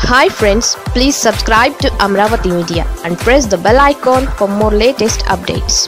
hi friends please subscribe to Amaravati media and press the bell icon for more latest updates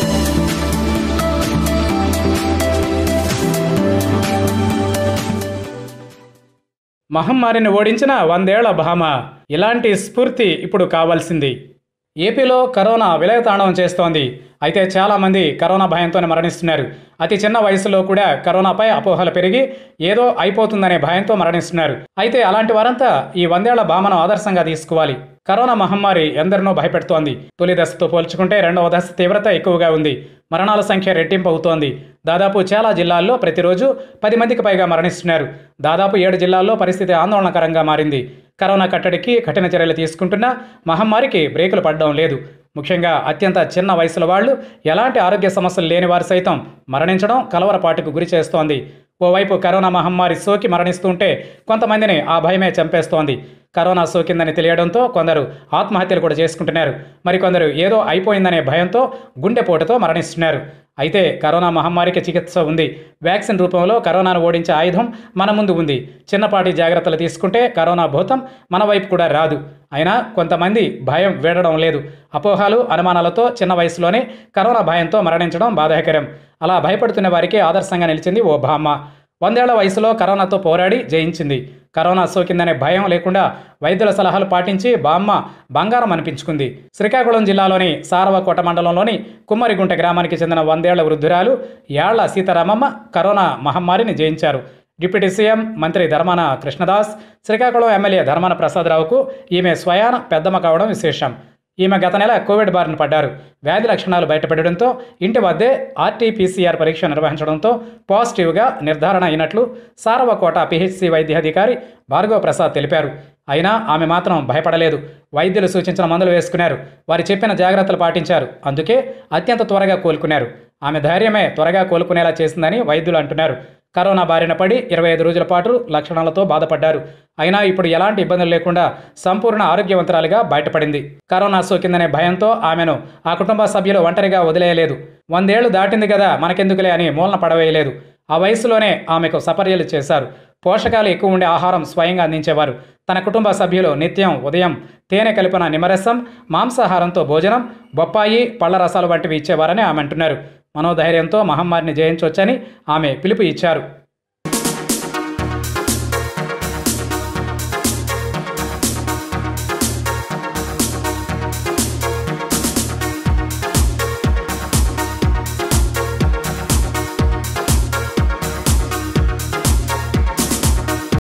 మహమ్మారిని ఓడించిన వందేళ్ల భామ ఇలాంటి స్ఫూర్తి ఇప్పుడు కావాల్సింది ఏపీలో కరోనా విలయతాండవం చేస్తోంది అయితే చాలామంది కరోనా భయంతోనే మరణిస్తున్నారు అతి చిన్న వయసులో కూడా కరోనాపై అపోహలు పెరిగి ఏదో అయిపోతుందనే భయంతో మరణిస్తున్నారు అయితే అలాంటి వారంతా ఈ వందేళ్ల భామను ఆదర్శంగా తీసుకోవాలి కరోనా మహమ్మారి ఎందరినో భయపెడుతోంది తొలి దశతో పోల్చుకుంటే రెండవ దశ తీవ్రత ఎక్కువగా ఉంది మరణాల సంఖ్య రెట్టింపు అవుతోంది దాదాపు చాలా జిల్లాల్లో ప్రతిరోజు పది మందికి పైగా మరణిస్తున్నారు దాదాపు ఏడు జిల్లాల్లో పరిస్థితి ఆందోళనకరంగా మారింది కరోనా కట్టడికి కఠిన చర్యలు తీసుకుంటున్న మహమ్మారికి బ్రేకులు పడడం లేదు ముఖ్యంగా అత్యంత చిన్న వయసుల వాళ్ళు ఎలాంటి ఆరోగ్య సమస్యలు లేని వారు సైతం మరణించడం కలవరపాటుకు గురి చేస్తోంది ఓవైపు కరోనా మహమ్మారి సోకి మరణిస్తుంటే కొంతమందిని ఆ భయమే చంపేస్తోంది కరోనా సోకిందని తెలియడంతో కొందరు ఆత్మహత్యలు కూడా చేసుకుంటున్నారు మరికొందరు ఏదో అయిపోయిందనే భయంతో గుండెపోటుతో మరణిస్తున్నారు అయితే కరోనా మహమ్మారికి చికిత్స ఉంది వ్యాక్సిన్ రూపంలో కరోనాను ఓడించే ఆయుధం మన ముందు ఉంది చిన్నపాటి జాగ్రత్తలు తీసుకుంటే కరోనా భూతం మన వైపు కూడా రాదు అయినా కొంతమంది భయం వీడడం లేదు అపోహాలు అనుమానాలతో చిన్న వయసులోనే కరోనా భయంతో మరణించడం బాధాకరం అలా భయపడుతున్న వారికి ఆదర్శంగా నిలిచింది ఓ బామ్మ వందేళ్ల వయసులో కరోనాతో పోరాడి జయించింది కరోనా సోకిందనే భయం లేకుండా వైద్యుల సలహాలు పాటించి బామ్మ బంగారం అనిపించుకుంది శ్రీకాకుళం జిల్లాలోని సారవకోట మండలంలోని కుమ్మరిగుంట గ్రామానికి చెందిన వందేళ్ల వృద్ధురాలు యాళ్ల సీతారామమ్మ కరోనా మహమ్మారిని జయించారు డిప్యూటీ సీఎం మంత్రి ధర్మాన కృష్ణదాస్ శ్రీకాకుళం ఎమ్మెల్యే ధర్మాన ప్రసాదరావుకు ఈమె స్వయాన పెద్దమ్మ కావడం విశేషం ఈమె గత నెల కోవిడ్ బారిన పడ్డారు వ్యాధి లక్షణాలు బయటపడడంతో ఇంటి వద్దే ఆర్టీపీసీఆర్ పరీక్ష నిర్వహించడంతో పాజిటివ్గా నిర్ధారణ అయినట్లు సారవకోట పిహెచ్సి వైద్యాధికారి భార్గవ ప్రసాద్ తెలిపారు అయినా ఆమె మాత్రం భయపడలేదు వైద్యులు సూచించిన మందులు వేసుకున్నారు వారు చెప్పిన జాగ్రత్తలు పాటించారు అందుకే అత్యంత త్వరగా కోలుకున్నారు ఆమె ధైర్యమే త్వరగా కోలుకునేలా చేసిందని వైద్యులు అంటున్నారు కరోనా బారిన పడి ఇరవై ఐదు రోజుల పాటు లక్షణాలతో బాధపడ్డారు అయినా ఇప్పుడు ఎలాంటి ఇబ్బందులు లేకుండా సంపూర్ణ ఆరోగ్యవంతురాలిగా బయటపడింది కరోనా సోకిందనే భయంతో ఆమెను ఆ కుటుంబ సభ్యులు ఒంటరిగా వదిలేయలేదు వందేళ్లు దాటింది కదా మనకెందుకులే అని మూలన పడవేయలేదు ఆ వయసులోనే ఆమెకు సపర్యలు చేశారు పోషకాలు ఎక్కువ ఉండే ఆహారం స్వయంగా అందించేవారు తన కుటుంబ సభ్యులు నిత్యం ఉదయం తేనె కలిపిన నిమ్మరసం మాంసాహారంతో భోజనం బొప్పాయి పళ్ళ రసాలు వంటివి ఇచ్చేవారని ఆమె అంటున్నారు మనోధైర్యంతో మహమ్మారిని జయించవచ్చని ఆమె పిలుపు ఇచ్చారు